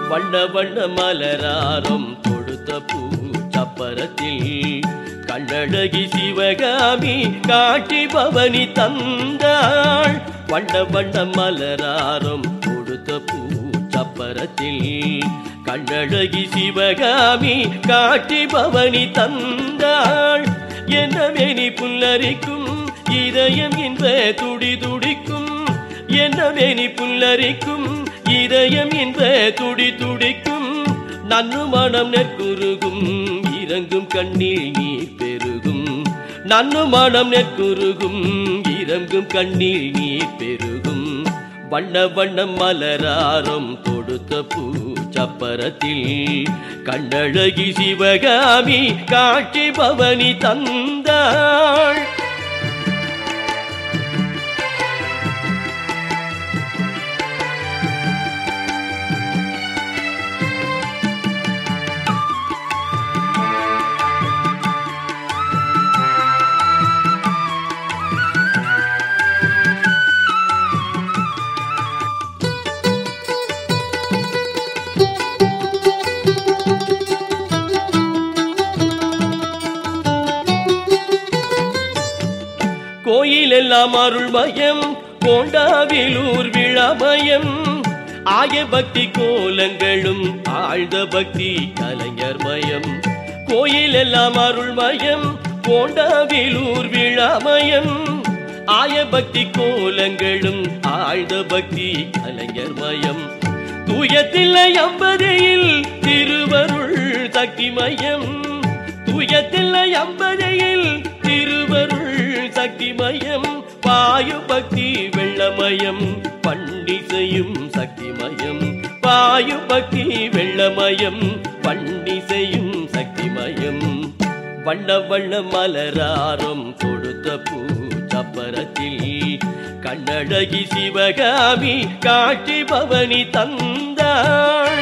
வண்ண வண்ண மலராரம் தொடுத்த பூ சப்பரத்தில் கண்ணழகி சிவகாமி காட்டி பவனி தந்தாள் வண்ண வண்ண மலராரம் தொடுத்த பூ சப்பரத்தில் கண்ணழகி சிவகாமி காட்டி பவனி தந்தாள் என்ன மேனி புல்லரிக்கும் இதயம் இன்ப துடி துடிக்கும் என்ன மேனி புல்லரிக்கும் இதயம் இன்ப துடி துடிக்கும் நன்னு மனம் நெற்குருகும் இறங்கும் கண்ணீர் நீர் பெருகும் நன்னு மனம் நெற்குருகும் இறங்கும் கண்ணீர் நீர் பெருகும் வண்ண வண்ண மலராரம் தொடுத்த பூ சப்பரத்தில் கண்ணழகி சிவகாமி காட்சி பவனி தந்தாள் கோயிலெல்லாம் அருள்மயம் கோண்டாவிலூர் விழாமயம் ஆய பக்தி கோலங்களும் ஆழ்ந்த பக்தி கலைஞர் மயம் கோயிலெல்லாம் அருள்மயம் கோண்டாவிலூர் விழாமயம் ஆய பக்தி கோலங்களும் ஆழ்ந்த பக்தி கலைஞர் மயம் தூயத்தில்லை அம்பதையில் திருவருள் சக்தி மயம் தூயத்தில்லை அம்பதையில் திருவருள் சக்தி மயம் பாயு பக்தி வெள்ளமயம் பண்டிசையும் சக்தி மயம் பாயு பக்தி வெள்ளமயம் பண்டிசையும் சக்தி மயம் வண்ண வண்ண மலராரம் கொடுத்த பூ சப்பரத்தில் கண்ணழகி சிவகாமி காட்சி பவனி தந்தாள்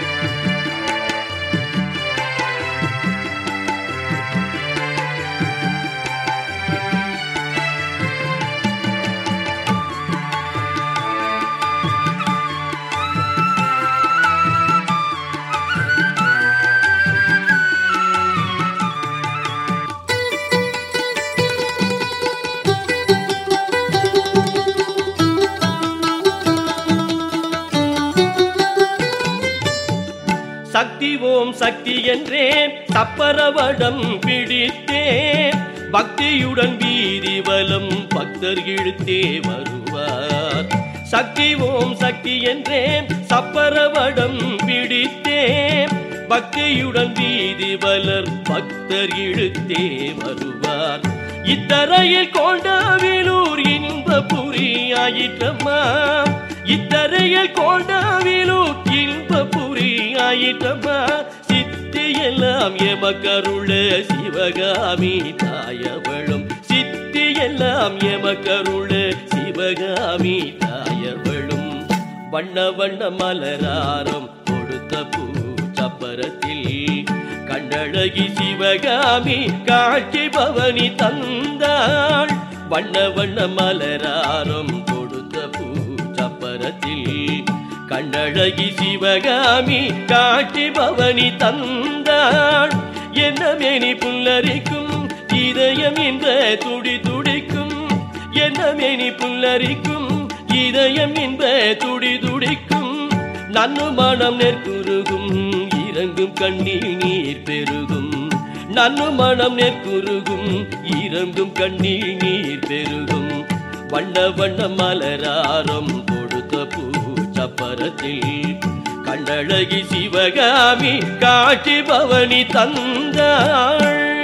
சக்தி ஓம் சக்தி என்றேன் தப்பரவடம் பிடித்தேன் பக்தியுடன் வீதி வலம் பக்தர் இழுத்தே வருவார் சக்தி ஓம் சக்தி என்றேன் சப்பரவடம் பிடித்தேன் பக்தியுடன் வீதி வலர் பக்தர் இழுத்தே வருவார் இத்தரையில் கோண்டாவிலூர் இன்ப புரி ஆயிட்டம்மா இத்தரையில் கோண்டாவிலூர் இன்ப புரி ஆயிட்டம்மா சித்தி எல்லாம் எமக்கருள சிவகாமி தாயவளும் சித்தி எல்லாம் எமக்கருள சிவகாமி தாயவளும் வண்ண வண்ண மலராரம் கொடுத்த பூ சப்பரத்தில் கண்ணழகி சிவகாமி காட்சி பவனி தந்தாள் வண்ண வண்ண மலராரம் கொடுத்த பூ சப்பரத்தில் கண்ணழகி சிவகாமி காட்சி பவனி தந்தாள் என்ன மேனி புல்லரிக்கும் இதயம் இந்த துடி துடிக்கும் என்ன மேனி புல்லரிக்கும் இதயம் இன்ப துடி துடிக்கும் நன்னு மனம் நெற்குருகும் இறங்கும் கண்ணீர் நீர் பெருகும் நன்னு மனம் நெற்குருகும் இறங்கும் கண்ணீர் நீர் பெருகும் வண்ண வண்ண மலராரம் கொடுத்த பூ சப்பரத்தில் கண்ணழகி சிவகாமி காட்சி பவனி தந்தாள்